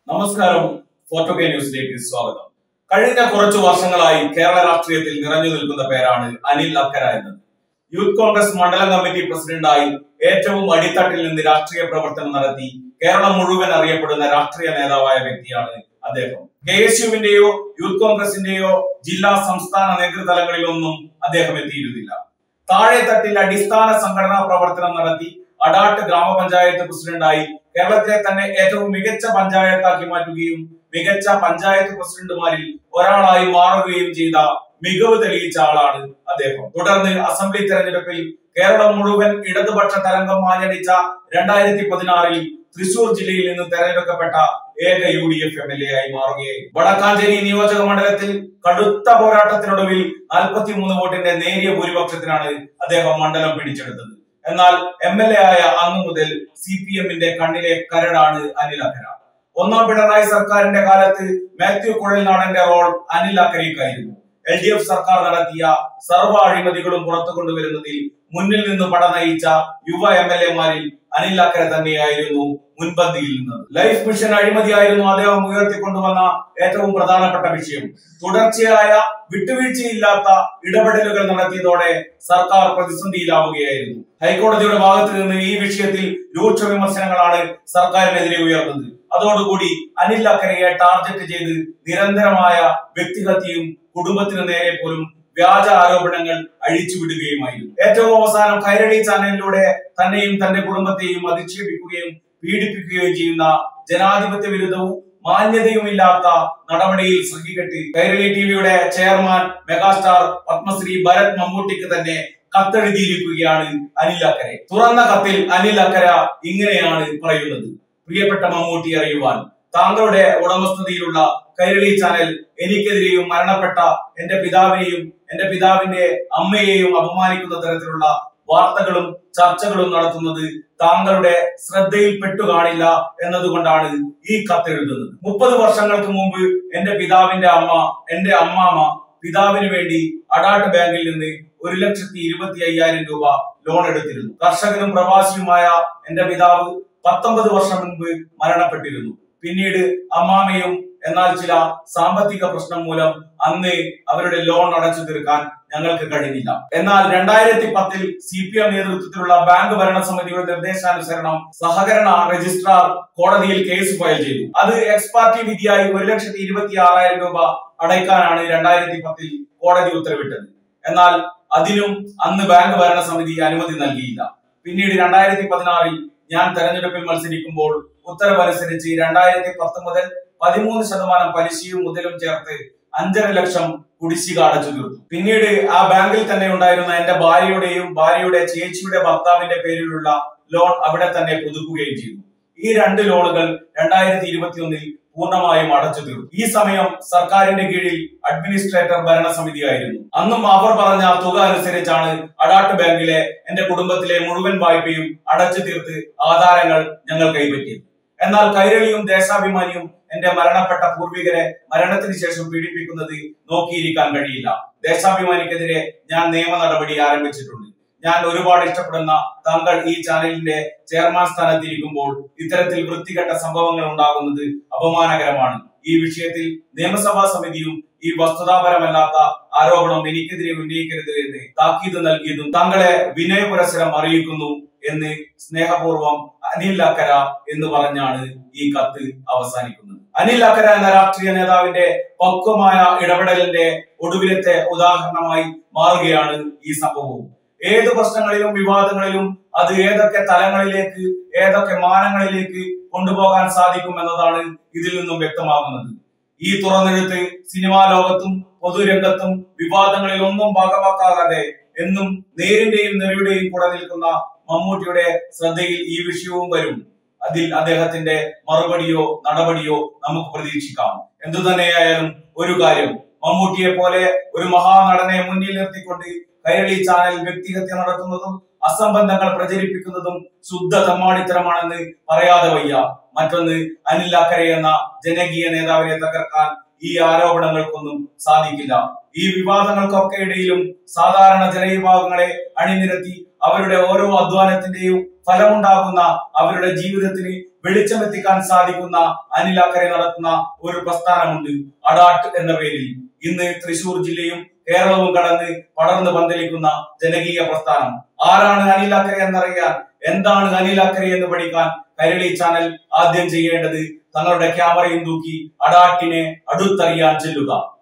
നമസ്കാരം photo K ന്യൂസിലേക്ക് സ്വാഗതം കഴിഞ്ഞ കുറച്ചു വർഷങ്ങളായി കേരള രാഷ്ട്രീയത്തിൽ നിറഞ്ഞു നിൽക്കുന്ന പേരാണ് അനിൽ അക്കര എന്നത് യൂത്ത് കോൺഗ്രസ് മണ്ഡലം കമ്മിറ്റി പ്രസിഡന്റായി ഏറ്റവും അടിത്തട്ടിൽ നിന്ന് രാഷ്ട്രീയ പ്രവർത്തനം നടത്തി കേരളം മുഴുവൻ അറിയപ്പെടുന്ന രാഷ്ട്രീയ നേതാവായ വ്യക്തിയാണ് അദ്ദേഹം കെ എസ് യുവിന്റെയോ യൂത്ത് കോൺഗ്രസിന്റെയോ ജില്ലാ സംസ്ഥാന നേതൃതലങ്ങളിലൊന്നും അദ്ദേഹം എത്തിയിരുന്നില്ല താഴെത്തട്ടിൽ അടിസ്ഥാന സംഘടനാ പ്രവർത്തനം നടത്തി അടാട്ട് ഗ്രാമപഞ്ചായത്ത് പ്രസിഡന്റായി കേരളത്തിലെ തന്നെ ഏറ്റവും മികച്ച പഞ്ചായത്താക്കി മാറ്റുകയും മികച്ച പഞ്ചായത്ത് പ്രസിഡന്റുമാരിൽ ഒരാളായി മാറുകയും ചെയ്ത മികവ് തെളിയിച്ച ആളാണ് അദ്ദേഹം തുടർന്ന് അസംബ്ലി തെരഞ്ഞെടുപ്പിൽ കേരളം മുഴുവൻ ഇടതുപക്ഷ തരംഗം മാഞ്ഞടിച്ച രണ്ടായിരത്തി പതിനാറിൽ തൃശൂർ ജില്ലയിൽ നിന്ന് തെരഞ്ഞെടുക്കപ്പെട്ട ഏക U D F M L A ആയി മാറുകയായി വടക്കാഞ്ചേരി നിയോജക മണ്ഡലത്തിൽ കടുത്ത പോരാട്ടത്തിനൊടുവിൽ നാൽപ്പത്തിമൂന്ന് വോട്ടിന്റെ നേരിയ ഭൂരിപക്ഷത്തിനാണ് അദ്ദേഹം മണ്ഡലം പിടിച്ചെടുത്തത് എന്നാൽ എം എൽ എ ആയ അന്നു മുതൽ സി പി എമ്മിന്റെ കണ്ണിലെ കരടാണ് അനിൽ അക്കര ഒന്നാം പിണറായി സർക്കാരിന്റെ കാലത്ത് മാത്യു കുഴൽനാടന്റെ റോൾ അനിൽ അക്കരയ്ക്കായിരുന്നു എൽ ഡി എഫ് സർക്കാർ നടത്തിയ സർവ്വ അഴിമതികളും പുറത്തു കൊണ്ടുവരുന്നതിൽ മുന്നിൽ നിന്ന് പട നയിച്ച യുവ എം എൽ എമാരിൽ അനിൽ അക്കര തന്നെയായിരുന്നു മുൻപന്തിയിൽ നിന്നത് ലൈഫ് മിഷൻ അഴിമതിയായിരുന്നു അദ്ദേഹം ഉയർത്തിക്കൊണ്ടുവന്ന ഏറ്റവും പ്രധാനപ്പെട്ട വിഷയം തുടർച്ചയായ വിട്ടുവീഴ്ചയില്ലാത്ത ഇടപെടലുകൾ നടത്തിയതോടെ സർക്കാർ പ്രതിസന്ധിയിലാവുകയായിരുന്നു ഹൈക്കോടതിയുടെ ഭാഗത്ത് നിന്ന് ഈ വിഷയത്തിൽ രൂക്ഷ വിമർശനങ്ങളാണ് സർക്കാരിനെതിരെ ഉയർന്നത് അതോടുകൂടി അനിൽ അക്കരയെ ടാർഗറ്റ് ചെയ്ത് നിരന്തരമായ വ്യക്തിഹത്യയും കുടുംബത്തിന് നേരെ പോലും വ്യാജ ആരോപണങ്ങൾ അഴിച്ചുവിടുകയുമായിരുന്നു ഏറ്റവും അവസാനം കൈരളി ചാനലിലൂടെ തന്നെയും തന്റെ കുടുംബത്തെയും അധിക്ഷേപിക്കുകയും പീഡിപ്പിക്കുകയും ചെയ്യുന്ന ജനാധിപത്യ വിരുദ്ധവും മാന്യതയുമില്ലാത്ത നടപടിയിൽ സഹികെട്ട് കൈരളി ടിവിയുടെ ചെയർമാൻ മെഗാസ്റ്റാർ പത്മശ്രീ ഭരത് മമ്മൂട്ടിക്ക് തന്നെ കത്തെഴുതിയിരിക്കുകയാണ് അനിൽ അക്കരെ തുറന്ന കത്തിൽ അനിൽ അക്കര ഇങ്ങനെയാണ് പറയുന്നത് പ്രിയപ്പെട്ട മമ്മൂട്ടി അറിയുവാൻ താങ്കളുടെ ഉടമസ്ഥതയിലുള്ള കൈരളി ചാനൽ എനിക്കെതിരെയും മരണപ്പെട്ട എന്റെ പിതാവിനെയും എന്റെ പിതാവിന്റെ അമ്മയെയും അപമാനിക്കുന്ന തരത്തിലുള്ള വാർത്തകളും ചർച്ചകളും നടത്തുന്നത് താങ്കളുടെ ശ്രദ്ധയിൽപ്പെട്ടു കാണില്ല എന്നതുകൊണ്ടാണ് ഈ കത്തെഴുതുന്നത് മുപ്പത് വർഷങ്ങൾക്ക് മുമ്പ് എന്റെ പിതാവിന്റെ അമ്മ എന്റെ അമ്മാമ പിതാവിന് വേണ്ടി അഡാട്ട് ബാങ്കിൽ നിന്ന് ഒരു ലക്ഷത്തി ഇരുപത്തി അയ്യായിരം രൂപ ലോൺ എടുത്തിരുന്നു കർഷകനും പ്രവാസിയുമായ എന്റെ പിതാവ് പത്തൊമ്പത് വർഷം മുൻപ് മരണപ്പെട്ടിരുന്നു പിന്നീട് അമ്മാമയും എന്നാൽ ചില സാമ്പത്തിക പ്രശ്നം മൂലം അന്ന് അവരുടെ ലോൺ അടച്ചു തീർക്കാൻ ഞങ്ങൾക്ക് കഴിഞ്ഞില്ല എന്നാൽ രണ്ടായിരത്തി പത്തിൽ സി പി എം നേതൃത്വത്തിലുള്ള ബാങ്ക് ഭരണസമിതിയുടെ നിർദ്ദേശാനുസരണം സഹകരണ രജിസ്ട്രാർ കോടതിയിൽ കേസ് ഫയൽ ചെയ്തു അത് എക്സ് പാർട്ടി വിധിയായി ഒരു ലക്ഷത്തി ഇരുപത്തി ആറായിരം രൂപ അടയ്ക്കാനാണ് രണ്ടായിരത്തി പത്തിൽ കോടതി ഉത്തരവിട്ടത് എന്നാൽ അതിനും അന്ന് ബാങ്ക് ഭരണസമിതി അനുമതി നൽകിയില്ല പിന്നീട് രണ്ടായിരത്തി പതിനാറിൽ ഞാൻ തെരഞ്ഞെടുപ്പിൽ മത്സരിക്കുമ്പോൾ ഉത്തരവനുസരിച്ച് രണ്ടായിരത്തി പത്ത് മുതൽ പതിമൂന്ന് ശതമാനം പലിശയും മുതലും ചേർത്ത് അഞ്ചര ലക്ഷം കുടിശ്ശിക അടച്ചു തീർത്തു പിന്നീട് ആ ബാങ്കിൽ തന്നെ ഉണ്ടായിരുന്ന എന്റെ ഭാര്യയുടെയും ഭാര്യയുടെ ചേച്ചിയുടെ ഭർത്താവിന്റെ പേരിലുള്ള ലോൺ അവിടെ തന്നെ പുതുക്കുകയും ചെയ്തു ഈ രണ്ട് ലോണുകൾ രണ്ടായിരത്തി ഇരുപത്തി ഒന്നിൽ പൂർണ്ണമായും അടച്ചു തീർന്നു ഈ സമയം സർക്കാരിന്റെ കീഴിൽ അഡ്മിനിസ്ട്രേറ്റർ ഭരണസമിതിയായിരുന്നു അന്നും അവർ പറഞ്ഞ തുക അനുസരിച്ചാണ് അഡാട്ട് ബാങ്കിലെ എന്റെ കുടുംബത്തിലെ മുഴുവൻ വായ്പയും അടച്ചു തീർത്ത് ആധാരങ്ങൾ ഞങ്ങൾ കൈപ്പറ്റിയത് എന്നാൽ കൈരളിയും ദേശാഭിമാനിയും എന്റെ മരണപ്പെട്ട പൂർവികരെ മരണത്തിന് ശേഷം പീഡിപ്പിക്കുന്നത് നോക്കിയിരിക്കാൻ കഴിയില്ല ദേശാഭിമാനിക്കെതിരെ ഞാൻ നിയമ നടപടി ആരംഭിച്ചിട്ടുണ്ട് ഞാൻ ഒരുപാട് ഇഷ്ടപ്പെടുന്ന താങ്കൾ ഈ ചാനലിന്റെ ചെയർമാൻ സ്ഥാനത്തിരിക്കുമ്പോൾ ഇത്തരത്തിൽ വൃത്തികെട്ട സംഭവങ്ങൾ ഉണ്ടാകുന്നത് അപമാനകരമാണ് ഈ വിഷയത്തിൽ നിയമസഭാ സമിതിയും ഈ വസ്തുതാപരമല്ലാത്ത ആരോപണം എനിക്കെതിരെ ഉന്നയിക്കരുത് എന്ന് താക്കീത് നൽകിയതും താങ്കളെ വിനയപുരസരം അറിയിക്കുന്നു എന്ന് സ്നേഹപൂർവം അനിൽ അക്കര എന്ന് പറഞ്ഞാണ് ഈ കത്ത് അവസാനിക്കുന്നത് അനിൽ അക്കര എന്ന രാഷ്ട്രീയ നേതാവിന്റെ പക്വമായ ഇടപെടലിന്റെ ഒടുവിലത്തെ ഉദാഹരണമായി മാറുകയാണ് ഈ സംഭവവും ഏത് പ്രശ്നങ്ങളിലും വിവാദങ്ങളിലും അത് ഏതൊക്കെ തലങ്ങളിലേക്ക് ഏതൊക്കെ മാനങ്ങളിലേക്ക് കൊണ്ടുപോകാൻ സാധിക്കും എന്നതാണ് ഇതിൽ നിന്നും വ്യക്തമാകുന്നത് ഈ തുറന്നെഴുത്ത് സിനിമാ ലോകത്തും പൊതുരംഗത്തും വിവാദങ്ങളിൽ ഒന്നും ഭാഗമാക്കാതെ എന്നും നേരിന്റെയും നെറിയുടെയും കൂടെ നിൽക്കുന്ന മമ്മൂട്ടിയുടെ ശ്രദ്ധയിൽ ഈ വിഷയവും വരും അതിൽ അദ്ദേഹത്തിന്റെ മറുപടിയോ നടപടിയോ നമുക്ക് പ്രതീക്ഷിക്കാം എന്തു തന്നെയായാലും ഒരു കാര്യം മമ്മൂട്ടിയെ പോലെ ഒരു മഹാനടനെ മുന്നിൽ നിർത്തിക്കൊണ്ട് കൈരളി ചാനൽ വ്യക്തിഹത്യ നടത്തുന്നതും അസംബന്ധങ്ങൾ പ്രചരിപ്പിക്കുന്നതും ശുദ്ധ തമ്മാടിത്തരമാണെന്ന് പറയാതെ വയ്യ മറ്റൊന്ന് അനിൽ അക്കരെ എന്ന ജനകീയ നേതാവിനെ തകർക്കാൻ ഈ ആരോപണങ്ങൾക്കൊന്നും സാധിക്കില്ല ഈ വിവാദങ്ങൾക്കൊക്കെ ഇടയിലും സാധാരണ ജനവിഭാഗങ്ങളെ അണിനിരത്തി അവരുടെ ഓരോ അധ്വാനത്തിന്റെയും ഫലമുണ്ടാകുന്ന അവരുടെ ജീവിതത്തിന് വെളിച്ചമെത്തിക്കാൻ സാധിക്കുന്ന അനിൽ അക്കരെ നടത്തുന്ന ഒരു പ്രസ്ഥാനമുണ്ട് അഡാട്ട് എന്ന പേരിൽ ഇന്ന് തൃശൂർ ജില്ലയും കേരളവും കടന്ന് പടർന്ന് പന്തലിക്കുന്ന ജനകീയ പ്രസ്ഥാനം ആരാണ് അനിൽ അക്കരെ എന്നറിയാൻ എന്താണ് അനിൽ അക്കരെ എന്ന് പഠിക്കാൻ കൈരളി ചാനൽ ആദ്യം ചെയ്യേണ്ടത് തങ്ങളുടെ ക്യാമറയും തൂക്കി അഡാട്ടിനെ അടുത്തറിയാൻ ചെല്ലുക